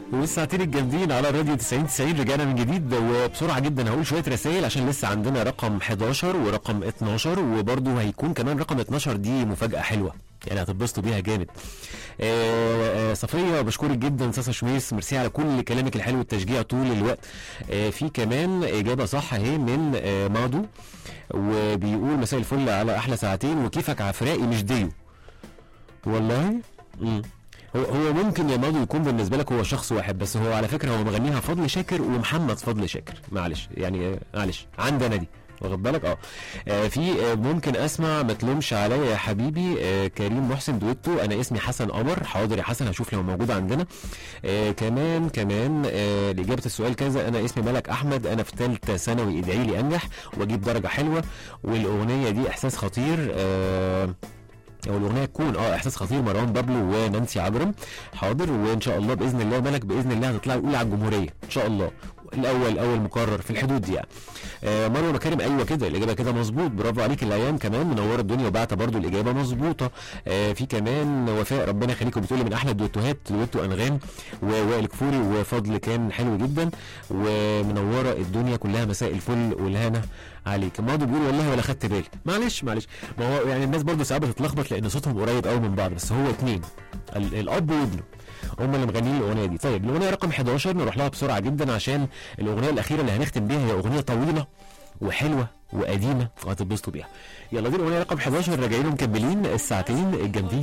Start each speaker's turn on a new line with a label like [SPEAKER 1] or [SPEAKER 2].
[SPEAKER 1] والساعتين الجامدين على راديو 90 90 رجعنا من جديد وبسرعه جدا هقول شويه رسائل عشان لسه عندنا رقم 11 ورقم 12 وبرده هيكون كمان رقم 12 دي مفاجاه حلوه يعني هتتبسطوا بيها جامد. آه، آه، صفيه بشكرك جدا ساسا شميس ميرسي على كل كلامك الحلو والتشجيع طول الوقت. آه، في كمان اجابه صح اهي من آه، مادو وبيقول مساء الفل على احلى ساعتين وكيفك عفرائي مش ديو. والله؟ امم هو هو ممكن يا ماضي يكون بالنسبه لك هو شخص واحد بس هو على فكره هو مغنيها فضل شاكر ومحمد فضل شاكر معلش يعني آه، معلش عندنا دي واخد بالك اه آه، في آه، ممكن اسمع ما تلومش عليا يا حبيبي آه، كريم محسن دويتو انا اسمي حسن قمر حاضر يا حسن هشوف لو موجود عندنا آه، كمان كمان آه، لاجابه السؤال كذا انا اسمي ملك احمد انا في ثالثه ثانوي ادعي لي انجح واجيب درجه حلوه والاغنيه دي احساس خطير آه او الاغنيه تكون اه احساس خطير مروان بابلو ونانسي عجرم حاضر وان شاء الله باذن الله ملك باذن الله هتطلعي الاولى على الجمهوريه ان شاء الله الاول اول مقرر في الحدود دي يعني آه مروه مكارم ايوه كده الاجابه كده مظبوط برافو عليك الايام كمان منوره الدنيا وبعت برضو الاجابه مظبوطه آه في كمان وفاء ربنا يخليكم بتقولي من احلى الدويتوهات دويتو انغام ووائل كفوري وفضل كان حلو جدا ومنوره الدنيا كلها مساء الفل والهنا عليك ماضي بيقول والله ولا خدت بالي معلش معلش ما هو يعني الناس برضو ساعات بتتلخبط لان صوتهم قريب قوي من بعض بس هو اتنين ال- الاب وابنه هم اللي مغنيين الاغنيه دي طيب الاغنيه رقم 11 نروح لها بسرعه جدا عشان الاغنيه الاخيره اللي هنختم بيها هي اغنيه طويله وحلوه وقديمه وهتتبسطوا بيها يلا دي الاغنيه رقم 11 راجعين ومكملين الساعتين الجامدين